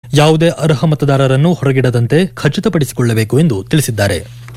ಯಾವುದೇ ಅರ್ಹ ಮತದಾರರನ್ನು ಹೊರಗಿಡದಂತೆ ಖಚಿತಪಡಿಸಿಕೊಳ್ಳಬೇಕು ಎಂದು ತಿಳಿಸಿದ್ದಾರೆ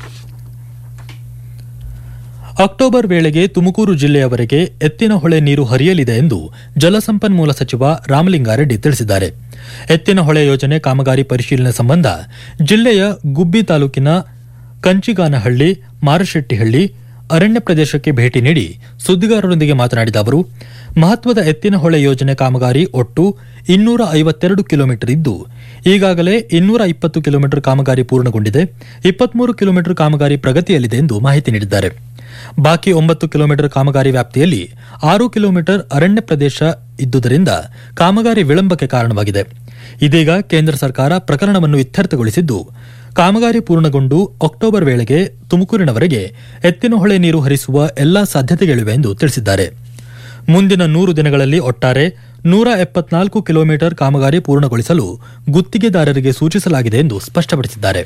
ಅಕ್ಟೋಬರ್ ವೇಳೆಗೆ ತುಮಕೂರು ಜಿಲ್ಲೆಯವರೆಗೆ ಎತ್ತಿನಹೊಳೆ ನೀರು ಹರಿಯಲಿದೆ ಎಂದು ಜಲಸಂಪನ್ಮೂಲ ಸಚಿವ ರಾಮಲಿಂಗಾರೆಡ್ಡಿ ತಿಳಿಸಿದ್ದಾರೆ ಎತ್ತಿನಹೊಳೆ ಯೋಜನೆ ಕಾಮಗಾರಿ ಪರಿಶೀಲನೆ ಸಂಬಂಧ ಜಿಲ್ಲೆಯ ಗುಬ್ಬಿ ತಾಲೂಕಿನ ಕಂಚಿಗಾನಹಳ್ಳಿ ಮಾರಶೆಟ್ಟಿಹಳ್ಳಿ ಅರಣ್ಯ ಪ್ರದೇಶಕ್ಕೆ ಭೇಟಿ ನೀಡಿ ಸುದ್ದಿಗಾರರೊಂದಿಗೆ ಮಾತನಾಡಿದ ಅವರು ಮಹತ್ವದ ಎತ್ತಿನಹೊಳೆ ಯೋಜನೆ ಕಾಮಗಾರಿ ಒಟ್ಟು ಇನ್ನೂರ ಐವತ್ತೆರಡು ಕಿಲೋಮೀಟರ್ ಇದ್ದು ಈಗಾಗಲೇ ಇನ್ನೂರ ಇಪ್ಪತ್ತು ಕಿಲೋಮೀಟರ್ ಕಾಮಗಾರಿ ಪೂರ್ಣಗೊಂಡಿದೆ ಇಪ್ಪತ್ಮೂರು ಕಿಲೋಮೀಟರ್ ಕಾಮಗಾರಿ ಪ್ರಗತಿಯಲ್ಲಿದೆ ಎಂದು ಮಾಹಿತಿ ನೀಡಿದ್ದಾರೆ ಬಾಕಿ ಒಂಬತ್ತು ಕಿಲೋಮೀಟರ್ ಕಾಮಗಾರಿ ವ್ಯಾಪ್ತಿಯಲ್ಲಿ ಆರು ಕಿಲೋಮೀಟರ್ ಅರಣ್ಯ ಪ್ರದೇಶ ಇದ್ದುದರಿಂದ ಕಾಮಗಾರಿ ವಿಳಂಬಕ್ಕೆ ಕಾರಣವಾಗಿದೆ ಇದೀಗ ಕೇಂದ್ರ ಸರ್ಕಾರ ಪ್ರಕರಣವನ್ನು ಇತ್ಯರ್ಥಗೊಳಿಸಿದ್ದು ಕಾಮಗಾರಿ ಪೂರ್ಣಗೊಂಡು ಅಕ್ಟೋಬರ್ ವೇಳೆಗೆ ತುಮಕೂರಿನವರೆಗೆ ಎತ್ತಿನಹೊಳೆ ನೀರು ಹರಿಸುವ ಎಲ್ಲಾ ಸಾಧ್ಯತೆಗಳಿವೆ ಎಂದು ತಿಳಿಸಿದ್ದಾರೆ ಮುಂದಿನ ನೂರು ದಿನಗಳಲ್ಲಿ ಒಟ್ಟಾರೆ ನೂರ ಎಪ್ಪತ್ನಾಲ್ಕು ಕಿಲೋಮೀಟರ್ ಕಾಮಗಾರಿ ಪೂರ್ಣಗೊಳಿಸಲು ಗುತ್ತಿಗೆದಾರರಿಗೆ ಸೂಚಿಸಲಾಗಿದೆ ಎಂದು ಸ್ಪಷ್ಟಪಡಿಸಿದ್ದಾರೆ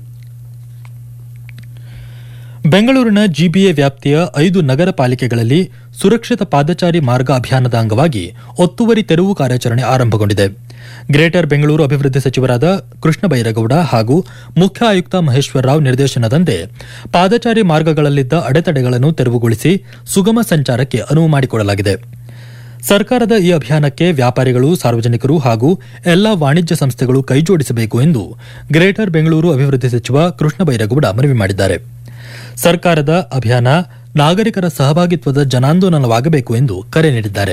ಬೆಂಗಳೂರಿನ ಜಿಬಿಎ ವ್ಯಾಪ್ತಿಯ ಐದು ನಗರ ಪಾಲಿಕೆಗಳಲ್ಲಿ ಸುರಕ್ಷಿತ ಪಾದಚಾರಿ ಮಾರ್ಗ ಅಭಿಯಾನದ ಅಂಗವಾಗಿ ಒತ್ತುವರಿ ತೆರವು ಕಾರ್ಯಾಚರಣೆ ಆರಂಭಗೊಂಡಿದೆ ಗ್ರೇಟರ್ ಬೆಂಗಳೂರು ಅಭಿವೃದ್ಧಿ ಸಚಿವರಾದ ಕೃಷ್ಣ ಬೈರೇಗೌಡ ಹಾಗೂ ಮುಖ್ಯ ಆಯುಕ್ತ ಮಹೇಶ್ವರ ರಾವ್ ನಿರ್ದೇಶನದಂತೆ ಪಾದಚಾರಿ ಮಾರ್ಗಗಳಲ್ಲಿದ್ದ ಅಡೆತಡೆಗಳನ್ನು ತೆರವುಗೊಳಿಸಿ ಸುಗಮ ಸಂಚಾರಕ್ಕೆ ಅನುವು ಮಾಡಿಕೊಡಲಾಗಿದೆ ಸರ್ಕಾರದ ಈ ಅಭಿಯಾನಕ್ಕೆ ವ್ಯಾಪಾರಿಗಳು ಸಾರ್ವಜನಿಕರು ಹಾಗೂ ಎಲ್ಲಾ ವಾಣಿಜ್ಯ ಸಂಸ್ಥೆಗಳು ಕೈಜೋಡಿಸಬೇಕು ಎಂದು ಗ್ರೇಟರ್ ಬೆಂಗಳೂರು ಅಭಿವೃದ್ಧಿ ಸಚಿವ ಕೃಷ್ಣ ಬೈರೇಗೌಡ ಮನವಿ ಮಾಡಿದ್ದಾರೆ ಸರ್ಕಾರದ ಅಭಿಯಾನ ನಾಗರಿಕರ ಸಹಭಾಗಿತ್ವದ ಜನಾಂದೋಲನವಾಗಬೇಕು ಎಂದು ಕರೆ ನೀಡಿದ್ದಾರೆ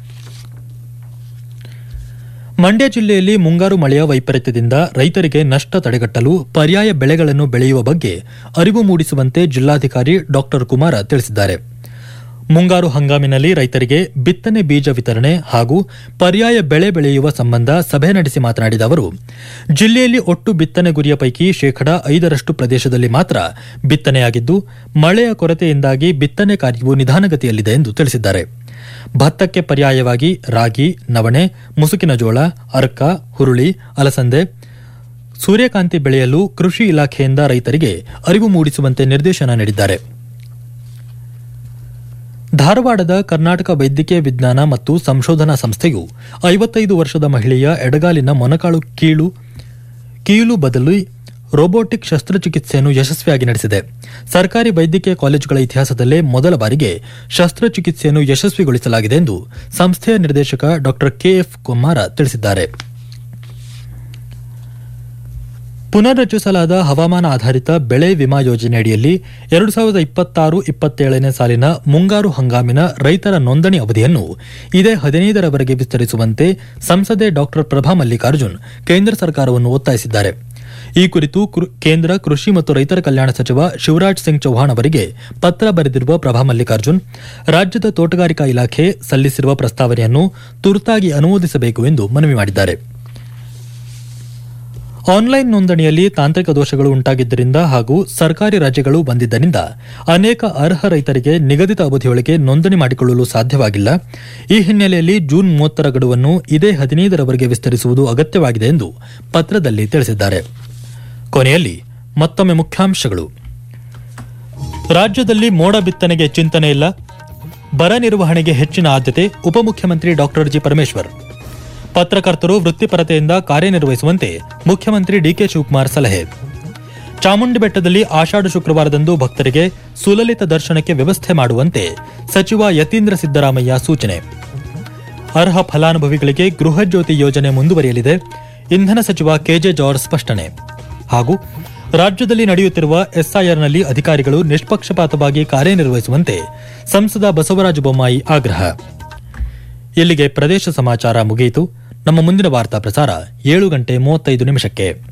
ಮಂಡ್ಯ ಜಿಲ್ಲೆಯಲ್ಲಿ ಮುಂಗಾರು ಮಳೆಯ ವೈಪರೀತ್ಯದಿಂದ ರೈತರಿಗೆ ನಷ್ಟ ತಡೆಗಟ್ಟಲು ಪರ್ಯಾಯ ಬೆಳೆಗಳನ್ನು ಬೆಳೆಯುವ ಬಗ್ಗೆ ಅರಿವು ಮೂಡಿಸುವಂತೆ ಜಿಲ್ಲಾಧಿಕಾರಿ ಡಾ ಕುಮಾರ ತಿಳಿಸಿದ್ದಾರೆ ಮುಂಗಾರು ಹಂಗಾಮಿನಲ್ಲಿ ರೈತರಿಗೆ ಬಿತ್ತನೆ ಬೀಜ ವಿತರಣೆ ಹಾಗೂ ಪರ್ಯಾಯ ಬೆಳೆ ಬೆಳೆಯುವ ಸಂಬಂಧ ಸಭೆ ನಡೆಸಿ ಮಾತನಾಡಿದ ಅವರು ಜಿಲ್ಲೆಯಲ್ಲಿ ಒಟ್ಟು ಬಿತ್ತನೆ ಗುರಿಯ ಪೈಕಿ ಶೇಕಡಾ ಐದರಷ್ಟು ಪ್ರದೇಶದಲ್ಲಿ ಮಾತ್ರ ಬಿತ್ತನೆಯಾಗಿದ್ದು ಮಳೆಯ ಕೊರತೆಯಿಂದಾಗಿ ಬಿತ್ತನೆ ಕಾರ್ಯವು ನಿಧಾನಗತಿಯಲ್ಲಿದೆ ಎಂದು ತಿಳಿಸಿದ್ದಾರೆ ಭತ್ತಕ್ಕೆ ಪರ್ಯಾಯವಾಗಿ ರಾಗಿ ನವಣೆ ಮುಸುಕಿನ ಜೋಳ ಅರ್ಕ ಹುರುಳಿ ಅಲಸಂದೆ ಸೂರ್ಯಕಾಂತಿ ಬೆಳೆಯಲು ಕೃಷಿ ಇಲಾಖೆಯಿಂದ ರೈತರಿಗೆ ಅರಿವು ಮೂಡಿಸುವಂತೆ ನಿರ್ದೇಶನ ನೀಡಿದ್ದಾರೆ ಧಾರವಾಡದ ಕರ್ನಾಟಕ ವೈದ್ಯಕೀಯ ವಿಜ್ಞಾನ ಮತ್ತು ಸಂಶೋಧನಾ ಸಂಸ್ಥೆಯು ಐವತ್ತೈದು ವರ್ಷದ ಮಹಿಳೆಯ ಎಡಗಾಲಿನ ಮೊನಕಾಳು ಕೀಳು ಕೀಲು ಬದಲು ರೋಬೋಟಿಕ್ ಶಸ್ತ್ರಚಿಕಿತ್ಸೆಯನ್ನು ಯಶಸ್ವಿಯಾಗಿ ನಡೆಸಿದೆ ಸರ್ಕಾರಿ ವೈದ್ಯಕೀಯ ಕಾಲೇಜುಗಳ ಇತಿಹಾಸದಲ್ಲೇ ಮೊದಲ ಬಾರಿಗೆ ಶಸ್ತ್ರಚಿಕಿತ್ಸೆಯನ್ನು ಯಶಸ್ವಿಗೊಳಿಸಲಾಗಿದೆ ಎಂದು ಸಂಸ್ಥೆಯ ನಿರ್ದೇಶಕ ಡಾ ಕೆಎಫ್ ಕುಮಾರ ತಿಳಿಸಿದ್ದಾರೆ ಪುನರ್ರಚಿಸಲಾದ ಹವಾಮಾನ ಆಧಾರಿತ ಬೆಳೆ ವಿಮಾ ಯೋಜನೆಯಡಿಯಲ್ಲಿ ಎರಡು ಸಾವಿರದ ಇಪ್ಪತ್ತಾರು ಇಪ್ಪತ್ತೇಳನೇ ಸಾಲಿನ ಮುಂಗಾರು ಹಂಗಾಮಿನ ರೈತರ ನೋಂದಣಿ ಅವಧಿಯನ್ನು ಇದೇ ಹದಿನೈದರವರೆಗೆ ವಿಸ್ತರಿಸುವಂತೆ ಸಂಸದೆ ಡಾ ಪ್ರಭಾ ಮಲ್ಲಿಕಾರ್ಜುನ್ ಕೇಂದ್ರ ಸರ್ಕಾರವನ್ನು ಒತ್ತಾಯಿಸಿದ್ದಾರೆ ಈ ಕುರಿತು ಕೃ- ಕೇಂದ್ರ ಕೃಷಿ ಮತ್ತು ರೈತರ ಕಲ್ಯಾಣ ಸಚಿವ ಶಿವರಾಜ್ ಸಿಂಗ್ ಚೌಹಾಣ್ ಅವರಿಗೆ ಪತ್ರ ಬರೆದಿರುವ ಪ್ರಭಾ ಮಲ್ಲಿಕಾರ್ಜುನ್ ರಾಜ್ಯದ ತೋಟಗಾರಿಕಾ ಇಲಾಖೆ ಸಲ್ಲಿಸಿರುವ ಪ್ರಸ್ತಾವನೆಯನ್ನು ತುರ್ತಾಗಿ ಅನುಮೋದಿಸಬೇಕು ಎಂದು ಮನವಿ ಮಾಡಿದ್ದಾರೆ ಆನ್ಲೈನ್ ನೋಂದಣಿಯಲ್ಲಿ ತಾಂತ್ರಿಕ ದೋಷಗಳು ಉಂಟಾಗಿದ್ದರಿಂದ ಹಾಗೂ ಸರ್ಕಾರಿ ರಜೆಗಳು ಬಂದಿದ್ದರಿಂದ ಅನೇಕ ಅರ್ಹ ರೈತರಿಗೆ ನಿಗದಿತ ಅವಧಿಯೊಳಗೆ ನೋಂದಣಿ ಮಾಡಿಕೊಳ್ಳಲು ಸಾಧ್ಯವಾಗಿಲ್ಲ ಈ ಹಿನ್ನೆಲೆಯಲ್ಲಿ ಜೂನ್ ಮೂವತ್ತರ ಗಡುವನ್ನು ಇದೇ ಹದಿನೈದರವರೆಗೆ ವಿಸ್ತರಿಸುವುದು ಅಗತ್ಯವಾಗಿದೆ ಎಂದು ಪತ್ರದಲ್ಲಿ ತಿಳಿಸಿದ್ದಾರೆ ಕೊನೆಯಲ್ಲಿ ಮತ್ತೊಮ್ಮೆ ಮುಖ್ಯಾಂಶಗಳು ರಾಜ್ಯದಲ್ಲಿ ಮೋಡ ಬಿತ್ತನೆಗೆ ಚಿಂತನೆ ಇಲ್ಲ ಬರ ನಿರ್ವಹಣೆಗೆ ಹೆಚ್ಚಿನ ಆದ್ಯತೆ ಉಪಮುಖ್ಯಮಂತ್ರಿ ಡಾಕ್ಟರ್ ಜಿ ಪರಮೇಶ್ವರ್ ಪತ್ರಕರ್ತರು ವೃತ್ತಿಪರತೆಯಿಂದ ಕಾರ್ಯನಿರ್ವಹಿಸುವಂತೆ ಮುಖ್ಯಮಂತ್ರಿ ಡಿಕೆ ಶಿವಕುಮಾರ್ ಸಲಹೆ ಚಾಮುಂಡಿ ಬೆಟ್ಟದಲ್ಲಿ ಆಷಾಢ ಶುಕ್ರವಾರದಂದು ಭಕ್ತರಿಗೆ ಸುಲಲಿತ ದರ್ಶನಕ್ಕೆ ವ್ಯವಸ್ಥೆ ಮಾಡುವಂತೆ ಸಚಿವ ಯತೀಂದ್ರ ಸಿದ್ದರಾಮಯ್ಯ ಸೂಚನೆ ಅರ್ಹ ಫಲಾನುಭವಿಗಳಿಗೆ ಗೃಹ ಜ್ಯೋತಿ ಯೋಜನೆ ಮುಂದುವರಿಯಲಿದೆ ಇಂಧನ ಸಚಿವ ಕೆಜೆ ಜಾರ್ಜ್ ಸ್ಪಷ್ಟನೆ ಹಾಗೂ ರಾಜ್ಯದಲ್ಲಿ ನಡೆಯುತ್ತಿರುವ ಎಸ್ಐಆರ್ನಲ್ಲಿ ಅಧಿಕಾರಿಗಳು ನಿಷ್ಪಕ್ಷಪಾತವಾಗಿ ಕಾರ್ಯನಿರ್ವಹಿಸುವಂತೆ ಸಂಸದ ಬಸವರಾಜ ಬೊಮ್ಮಾಯಿ ಆಗ್ರಹ ಇಲ್ಲಿಗೆ ಪ್ರದೇಶ ಸಮಾಚಾರ ಮುಗಿಯಿತು ನಮ್ಮ ಮುಂದಿನ ವಾರ್ತಾ ಪ್ರಸಾರ ಏಳು ಗಂಟೆ ಮೂವತ್ತೈದು ನಿಮಿಷಕ್ಕೆ